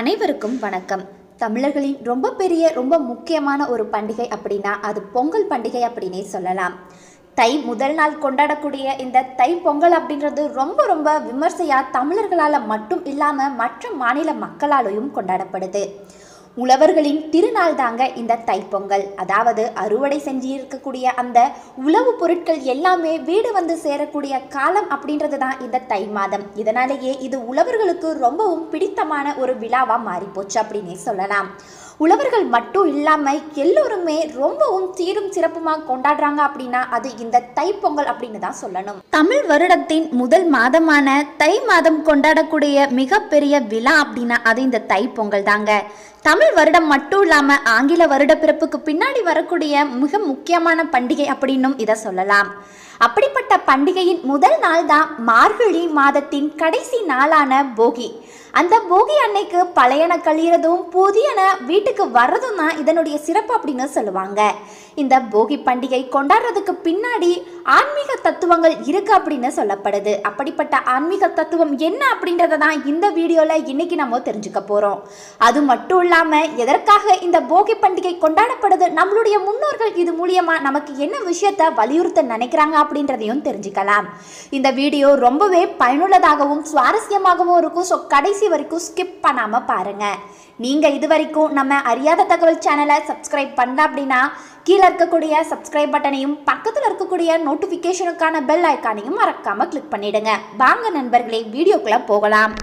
அனைவருக்கும் வணக்கம் தமிழர்களின் ரொம்ப பெரிய ரொம்ப முக்கியமான ஒரு பண்டிகை அப்படின்னா அது பொங்கல் பண்டிகை அப்படின்னே சொல்லலாம் தை முதல் நாள் கொண்டாடக்கூடிய இந்த தை பொங்கல் அப்படின்றது ரொம்ப ரொம்ப விமர்சையாக தமிழர்களால் மட்டும் இல்லாமல் மற்ற மாநில மக்களாலையும் கொண்டாடப்படுது உழவர்களின் திருநாள் தாங்க இந்த தைப்பொங்கல் அதாவது அறுவடை செஞ்சு இருக்கக்கூடிய அந்த உழவு பொருட்கள் எல்லாமே வீடு வந்து சேரக்கூடிய காலம் அப்படின்றது தான் இந்த தை மாதம் இதனாலேயே இது உழவர்களுக்கு ரொம்பவும் பிடித்தமான ஒரு விழாவாக மாறிப்போச்சு அப்படின்னே சொல்லலாம் உழவர்கள் மட்டும் இல்லாமல் எல்லோருமே ரொம்பவும் சீரும் சிறப்புமாக கொண்டாடுறாங்க அப்படின்னா அது இந்த தைப்பொங்கல் அப்படின்னு தான் சொல்லணும் தமிழ் வருடத்தின் முதல் மாதமான தை மாதம் கொண்டாடக்கூடிய மிகப்பெரிய விழா அப்படின்னா அது இந்த தைப்பொங்கல் தாங்க தமிழ் வருடம் மட்டும் இல்லாமல் ஆங்கில வருட பிறப்புக்கு பின்னாடி வரக்கூடிய மிக முக்கியமான பண்டிகை அப்படின்னும் இதை சொல்லலாம் அப்படிப்பட்ட பண்டிகையின் முதல் நாள் தான் மார்கழி மாதத்தின் கடைசி நாளான போகி அந்த போகி அன்னைக்கு பழையன கழியறதும் புதியன வீட்டுக்கு வர்றதும் தான் இதனுடைய சிறப்பு அப்படின்னு சொல்லுவாங்க இந்த போகி பண்டிகை கொண்டாடுறதுக்கு பின்னாடி ஆன்மீக தத்துவங்கள் இருக்கு அப்படின்னு சொல்லப்படுது அப்படிப்பட்ட ஆன்மீக தத்துவம் என்ன அப்படின்றத தான் இந்த வீடியோவில் இன்னைக்கு நம்ம தெரிஞ்சுக்க போகிறோம் அது மட்டும் இல்லாமல் எதற்காக இந்த போகி பண்டிகை கொண்டாடப்படுது நம்மளுடைய முன்னோர்கள் இது மூலியமா நமக்கு என்ன விஷயத்த வலியுறுத்த நினைக்கிறாங்க அப்படின்றதையும் தெரிஞ்சுக்கலாம் இந்த வீடியோ ரொம்பவே பயனுள்ளதாகவும் சுவாரஸ்யமாகவும் இருக்கும் ஸோ கடைசி வரைக்கும் ஸ்கிப் பண்ணாமல் பாருங்க நீங்கள் இது வரைக்கும் நம்ம அறியாத தகவல் சேனலை சப்ஸ்கிரைப் பண்ணல அப்படின்னா கீழே இருக்கக்கூடிய சப்ஸ்கிரைப் பட்டனையும் பக்கத்தில் இருக்கக்கூடிய நோட்டிஃபிகேஷனுக்கான பெல் ஐக்கானையும் மறக்காமல் கிளிக் பண்ணிடுங்க வாங்க நண்பர்களே வீடியோக்குள்ளே போகலாம்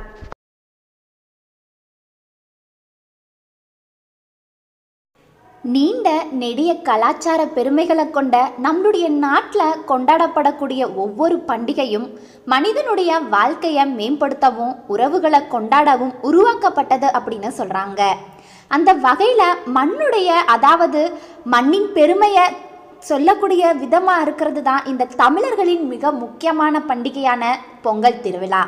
நீண்ட நெடிய கலாச்சார பெருமைகளை கொண்ட நம்மளுடைய நாட்டில் கொண்டாடப்படக்கூடிய ஒவ்வொரு பண்டிகையும் மனிதனுடைய வாழ்க்கையை மேம்படுத்தவும் உறவுகளை கொண்டாடவும் உருவாக்கப்பட்டது அப்படின்னு சொல்கிறாங்க அந்த வகையில் மண்ணுடைய அதாவது மண்ணின் பெருமையை சொல்லக்கூடிய விதமாக இருக்கிறது தான் இந்த தமிழர்களின் மிக முக்கியமான பண்டிகையான பொங்கல் திருவிழா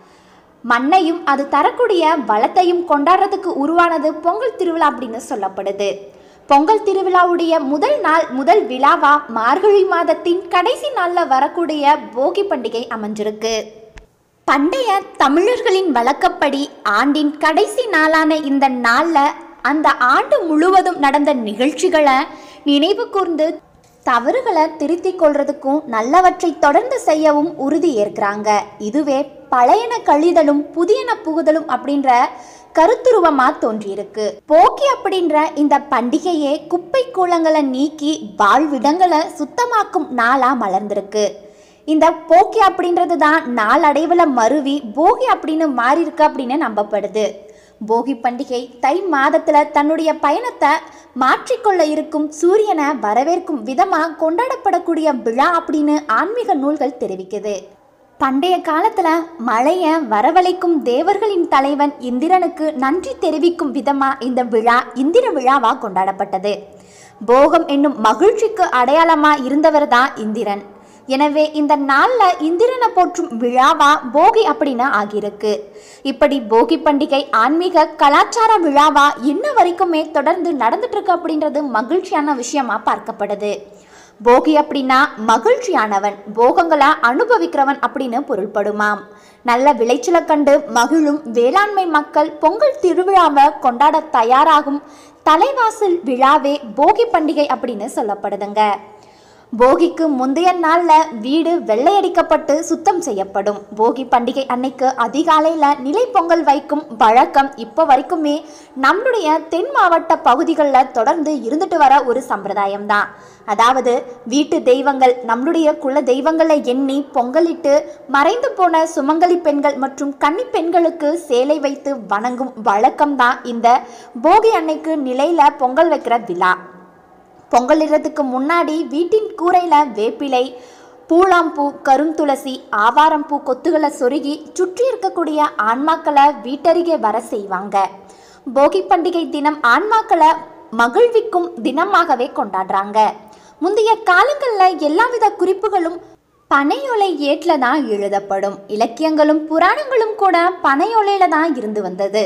மண்ணையும் அது தரக்கூடிய வளத்தையும் கொண்டாடுறதுக்கு உருவானது பொங்கல் திருவிழா அப்படின்னு சொல்லப்படுது பொங்கல் திருவிழாவுடைய முதல் நாள் முதல் விழாவா மார்கழி மாதத்தின் கடைசி நாளில் வரக்கூடிய போகி பண்டிகை அமைஞ்சிருக்கு பண்டைய தமிழர்களின் வழக்கப்படி ஆண்டின் கடைசி நாளான இந்த நாளில் அந்த ஆண்டு முழுவதும் நடந்த நிகழ்ச்சிகளை நினைவு கூர்ந்து தவறுகளை திருத்திக் கொள்றதுக்கும் நல்லவற்றை தொடர்ந்து செய்யவும் உறுதி ஏற்கிறாங்க இதுவே பழையன கழிதலும் புதியன புகுதலும் அப்படின்ற கருத்துருவமா தோன்றியிருக்கு போக்கி அப்படின்ற இந்த பண்டிகையே குப்பை கூலங்களை நீக்கி வாழ்விடங்களை சுத்தமாக்கும் நாளா மலர்ந்திருக்கு இந்த போக்கி அப்படின்றது தான் நாளடைவில் மருவி போகி அப்படின்னு மாறி இருக்கு அப்படின்னு நம்பப்படுது போகி பண்டிகை தை மாதத்தில் தன்னுடைய பயணத்தை மாற்றிக்கொள்ள இருக்கும் சூரியனை வரவேற்கும் விதமாக கொண்டாடப்படக்கூடிய விழா அப்படின்னு ஆன்மீக நூல்கள் தெரிவிக்குது பண்டைய காலத்தில் மழையை வரவழைக்கும் தேவர்களின் தலைவன் இந்திரனுக்கு நன்றி தெரிவிக்கும் விதமாக இந்த விழா இந்திர விழாவாக கொண்டாடப்பட்டது போகம் என்னும் மகிழ்ச்சிக்கு அடையாளமாக இருந்தவர் தான் இந்திரன் எனவே இந்த நாளில் இந்திரனை போற்றும் விழாவா போகி அப்படின்னு ஆகியிருக்கு இப்படி போகி பண்டிகை ஆன்மீக கலாச்சார விழாவா இன்ன வரைக்குமே தொடர்ந்து நடந்துட்டு இருக்கு அப்படின்றது மகிழ்ச்சியான விஷயமா பார்க்கப்படுது போகி அப்படின்னா மகிழ்ச்சியானவன் போகங்களா அனுபவிக்கிறவன் அப்படின்னு பொருள்படுமாம் நல்ல விளைச்சலை கண்டு மகிழும் வேளாண்மை மக்கள் பொங்கல் திருவிழாவை கொண்டாட தயாராகும் தலைவாசல் விழாவே போகி பண்டிகை அப்படின்னு சொல்லப்படுதுங்க போகிக்கு முந்தைய நாளில் வீடு வெள்ளையடிக்கப்பட்டு சுத்தம் செய்யப்படும் போகி பண்டிகை அன்னைக்கு அதிகாலையில் நிலை பொங்கல் வைக்கும் வழக்கம் இப்போ வரைக்குமே நம்முடைய தென் மாவட்ட பகுதிகளில் தொடர்ந்து இருந்துட்டு வர ஒரு சம்பிரதாயம் தான் அதாவது வீட்டு தெய்வங்கள் நம்மளுடைய குல தெய்வங்களை எண்ணி பொங்கலிட்டு மறைந்து போன சுமங்கலி பெண்கள் மற்றும் கன்னி பெண்களுக்கு சேலை வைத்து வணங்கும் வழக்கம் தான் இந்த போகி அன்னைக்கு நிலையில் பொங்கல் வைக்கிற விழா பொங்கலிடுறதுக்கு முன்னாடி வீட்டின் கூரையில் வேப்பிலை பூளாம்பூ கருந்துளசி ஆவாரம்பூ கொத்துகளை சொருகி சுற்றி இருக்கக்கூடிய ஆன்மாக்களை வீட்டருகே வர செய்வாங்க போகி பண்டிகை தினம் ஆன்மாக்களை மகிழ்விக்கும் தினமாகவே கொண்டாடுறாங்க முந்தைய காலங்களில் எல்லாவித குறிப்புகளும் பனையோலை ஏட்டில் தான் எழுதப்படும் இலக்கியங்களும் புராணங்களும் கூட பனையோலையில தான் இருந்து வந்தது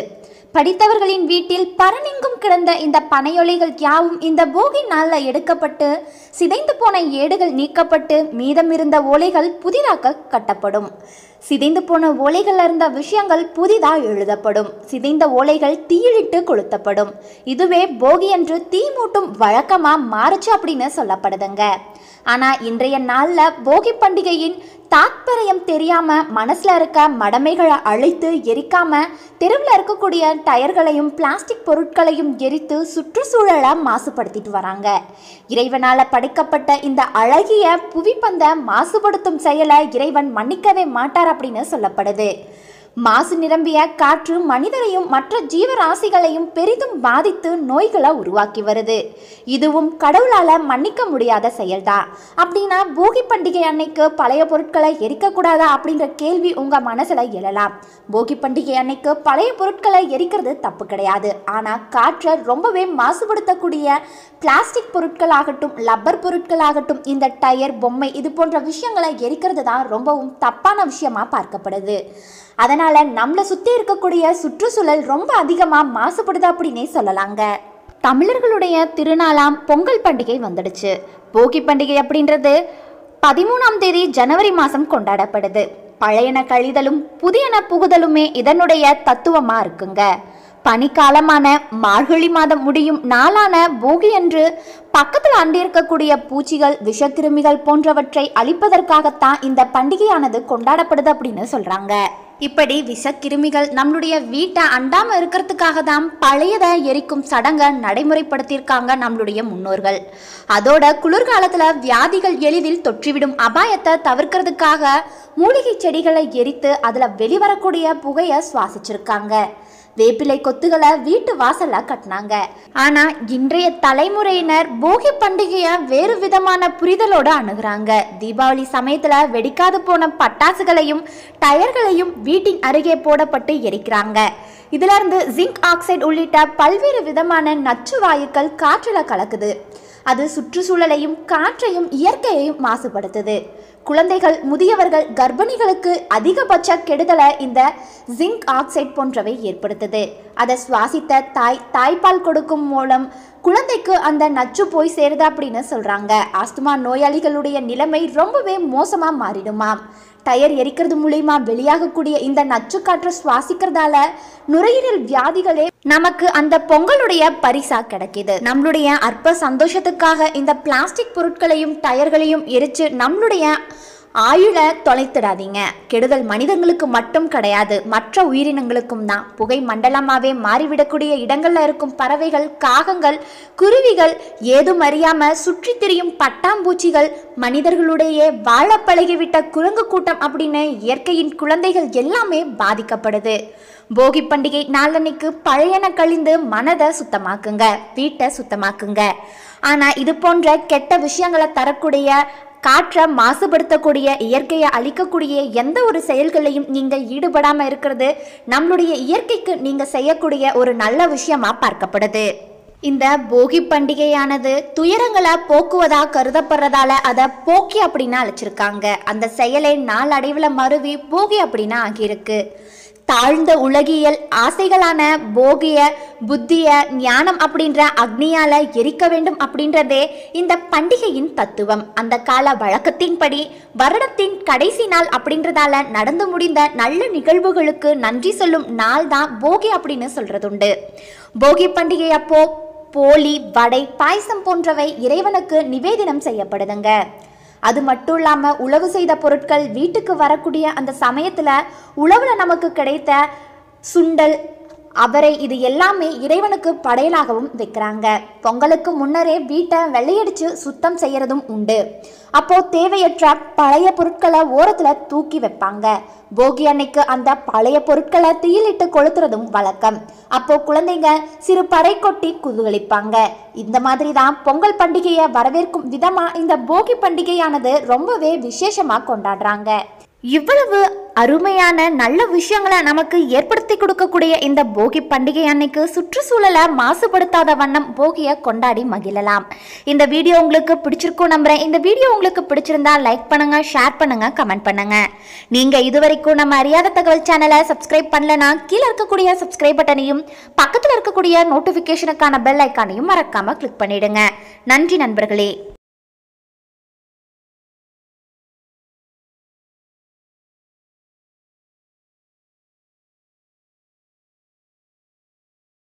படித்தவர்களின் வீட்டில் பரனெங்கும் கிடந்த இந்த பனையொலிகள் யாவும் இந்த போகி நாளில் எடுக்கப்பட்டு சிதைந்து போன ஏடுகள் நீக்கப்பட்டு மீதமிருந்த ஓலைகள் புதிதாக கட்டப்படும் சிதைந்து போன ஓலைகள் இருந்த விஷயங்கள் புதிதாக எழுதப்படும் சிதைந்த ஓலைகள் தீயிலிட்டு கொளுத்தப்படும் இதுவே போகி என்று தீ மூட்டும் வழக்கமா மாறுச்சு அப்படின்னு சொல்லப்படுதுங்க ஆனா இன்றைய நாள்ல போகி பண்டிகையின் தாத்பரியம் தெரியாம மனசுல இருக்க மடமைகளை அழித்து எரிக்காம தெருவில் இருக்கக்கூடிய டயர்களையும் பிளாஸ்டிக் பொருட்களையும் எரித்து சுற்றுச்சூழலை மாசுபடுத்திட்டு வராங்க இறைவனால படைக்கப்பட்ட இந்த அழகிய புவிப்பந்த மாசுபடுத்தும் செயலை இறைவன் மன்னிக்கவே மாட்டார் அப்படின்னு சொல்லப்படுது மாசு நிரம்பிய காற்று மனிதரையும் மற்ற ஜீவராசிகளையும் பெரிதும் பாதித்து நோய்களை உருவாக்கி வருது இதுவும் கடவுளால மன்னிக்க முடியாத செயல்தான் அப்படின்னா போகி பண்டிகை அன்னைக்கு பழைய பொருட்களை எரிக்கக்கூடாதா அப்படின்ற கேள்வி உங்க மனசுல எழலாம் போகி பண்டிகை அன்னைக்கு பழைய பொருட்களை எரிக்கிறது தப்பு கிடையாது ஆனா காற்றை ரொம்பவே மாசுபடுத்தக்கூடிய பிளாஸ்டிக் பொருட்களாகட்டும் லப்பர் பொருட்களாகட்டும் இந்த டயர் பொம்மை இது போன்ற விஷயங்களை எரிக்கிறது தான் ரொம்பவும் தப்பான விஷயமா பார்க்கப்படுது அதனால நம்மளை சுற்றி இருக்கக்கூடிய சுற்றுச்சூழல் ரொம்ப அதிகமாக மாசுபடுது அப்படின்னே சொல்லலாங்க தமிழர்களுடைய திருநாளாம் பொங்கல் பண்டிகை வந்துடுச்சு போகி பண்டிகை அப்படின்றது பதிமூணாம் தேதி ஜனவரி மாதம் கொண்டாடப்படுது பழையன கழிதலும் புதியன புகுதலுமே இதனுடைய தத்துவமாக இருக்குங்க பனிக்காலமான மார்கழி மாதம் முடியும் நாளான போகி அன்று பக்கத்தில் அண்டி இருக்கக்கூடிய பூச்சிகள் விஷக்கிருமிகள் போன்றவற்றை அழிப்பதற்காகத்தான் இந்த பண்டிகையானது கொண்டாடப்படுது அப்படின்னு சொல்றாங்க இப்படி விஷக்கிருமிகள் நம்மளுடைய வீட்டை அண்டாம இருக்கிறதுக்காக தான் பழையதை எரிக்கும் சடங்கை நடைமுறைப்படுத்தியிருக்காங்க நம்மளுடைய முன்னோர்கள் அதோட குளிர்காலத்துல வியாதிகள் எளிதில் தொற்றிவிடும் அபாயத்தை தவிர்க்கிறதுக்காக மூலிகை செடிகளை எரித்து அதுல வெளிவரக்கூடிய புகையை சுவாசிச்சிருக்காங்க வேப்பிலை கொத்துகளை வீட்டு வாசல்ல கட்டினாங்க ஆனா இன்றைய தலைமுறையினர் போகி பண்டிகைய வேறு விதமான புரிதலோட அணுகுறாங்க தீபாவளி சமயத்துல வெடிக்காது போன பட்டாசுகளையும் டயர்களையும் வீட்டின் அருகே போடப்பட்டு எரிக்கிறாங்க இதுல இருந்து ஜிங்க் ஆக்சைடு உள்ளிட்ட பல்வேறு விதமான நச்சு வாயுக்கள் காற்றுல கலக்குது அது சுற்றுச்சூழலையும் காற்றையும் இயற்கையையும் மாசுபடுத்துது குழந்தைகள் முதியவர்கள் கர்ப்பிணிகளுக்கு அதிகபட்ச கெடுதலை இந்த ஜிங்க் ஆக்சைடு போன்றவை ஏற்படுத்துது அதை சுவாசித்த தாய் தாய்ப்பால் கொடுக்கும் மூலம் குழந்தைக்கு அந்த நச்சு போய் சேருது அப்படின்னு சொல்றாங்க ஆஸ்துமா நோயாளிகளுடைய நிலைமை ரொம்பவே மோசமா மாறிடுமாம் டயர் எரிக்கிறது மூலியமா வெளியாகக்கூடிய இந்த நச்சு காற்றை சுவாசிக்கிறதால நுரையீரல் வியாதிகளே நமக்கு அந்த பொங்கலுடைய பரிசா கிடைக்குது நம்மளுடைய அற்ப சந்தோஷத்துக்காக இந்த பிளாஸ்டிக் பொருட்களையும் டயர்களையும் எரிச்சு நம்மளுடைய ஆயுளை தொலைத்திடாதீங்க கெடுதல் மனிதங்களுக்கு மட்டும் கிடையாது மற்ற உயிரினங்களுக்கும் தான் புகை மண்டலமாவே மாறிவிடக்கூடிய இடங்கள்ல இருக்கும் பறவைகள் காகங்கள் குருவிகள் ஏதும் அறியாம சுற்றி திரியும் பட்டாம்பூச்சிகள் மனிதர்களுடைய வாழ பழகிவிட்ட குரங்கு கூட்டம் அப்படின்னு இயற்கையின் குழந்தைகள் எல்லாமே பாதிக்கப்படுது போகி பண்டிகை நாளன்னைக்கு பழையன கழிந்து மனதை சுத்தமாக்குங்க வீட்டை சுத்தமாக்குங்க ஆனா இது போன்ற கெட்ட விஷயங்களை தரக்கூடிய காற்றை மாசுபடுத்தக்கூடிய இயற்கையை அழிக்கக்கூடிய எந்த ஒரு செயல்களையும் நீங்க ஈடுபடாம இருக்கிறது நம்மளுடைய இயற்கைக்கு நீங்க செய்யக்கூடிய ஒரு நல்ல விஷயமா பார்க்கப்படுது இந்த போகி பண்டிகையானது துயரங்களை போக்குவதா கருதப்படுறதால அதை போக்கி அப்படின்னு அழைச்சிருக்காங்க அந்த செயலை நாளடைவில் மருவி போகி அப்படின்னு ஆகியிருக்கு தாழ்ந்த உலகியல் ஆசைகளான போகிய புத்திய ஞானம் அப்படின்ற அக்னியால எரிக்க வேண்டும் அப்படின்றதே இந்த பண்டிகையின் தத்துவம் அந்த கால வழக்கத்தின்படி வருடத்தின் கடைசி நாள் அப்படின்றதால நடந்து முடிந்த நல்ல நிகழ்வுகளுக்கு நன்றி சொல்லும் நாள் தான் போகி அப்படின்னு சொல்றதுண்டு போகி பண்டிகை அப்போ போலி வடை பாயசம் போன்றவை இறைவனுக்கு நிவேதனம் செய்யப்படுதுங்க அது மட்டும் இல்லாமல் உழவு செய்த பொருட்கள் வீட்டுக்கு வரக்கூடிய அந்த சமயத்தில் உழவுல நமக்கு கிடைத்த சுண்டல் அவரை இது எல்லாமே இறைவனுக்கு படையலாகவும் வைக்கிறாங்க பொங்கலுக்கு முன்னரே வீட்டை வெள்ளையடிச்சு சுத்தம் செய்யறதும் உண்டு அப்போ தேவையற்ற பழைய பொருட்களை ஓரத்துல தூக்கி வைப்பாங்க போகி அன்னைக்கு அந்த பழைய பொருட்களை தீயிலிட்டு கொளுத்துறதும் வழக்கம் அப்போ குழந்தைங்க சிறு பறை கொட்டி குதூகலிப்பாங்க இந்த மாதிரி தான் பொங்கல் பண்டிகையை வரவேற்கும் விதமா இந்த போகி பண்டிகையானது ரொம்பவே விசேஷமா கொண்டாடுறாங்க இவ்வளவு அருமையான நல்ல விஷயங்களை நமக்கு ஏற்படுத்தி கொடுக்கக்கூடிய இந்த போகி பண்டிகை அன்னைக்கு சுற்றுச்சூழலை மாசுபடுத்தாத வண்ணம் போகியை கொண்டாடி மகிழலாம் இந்த வீடியோ உங்களுக்கு பிடிச்சிருக்கும் நம்புறேன் இந்த வீடியோ உங்களுக்கு பிடிச்சிருந்தா லைக் பண்ணுங்க ஷேர் பண்ணுங்க கமெண்ட் பண்ணுங்க நீங்க இதுவரைக்கும் நம்ம அறியாத தகவல் சேனலை சப்ஸ்கிரைப் பண்ணலனா கீழே இருக்கக்கூடிய சப்ஸ்கிரைப் பட்டனையும் பக்கத்தில் இருக்கக்கூடிய நோட்டிஃபிகேஷனுக்கான பெல் ஐக்கானையும் மறக்காம கிளிக் பண்ணிடுங்க நன்றி நண்பர்களே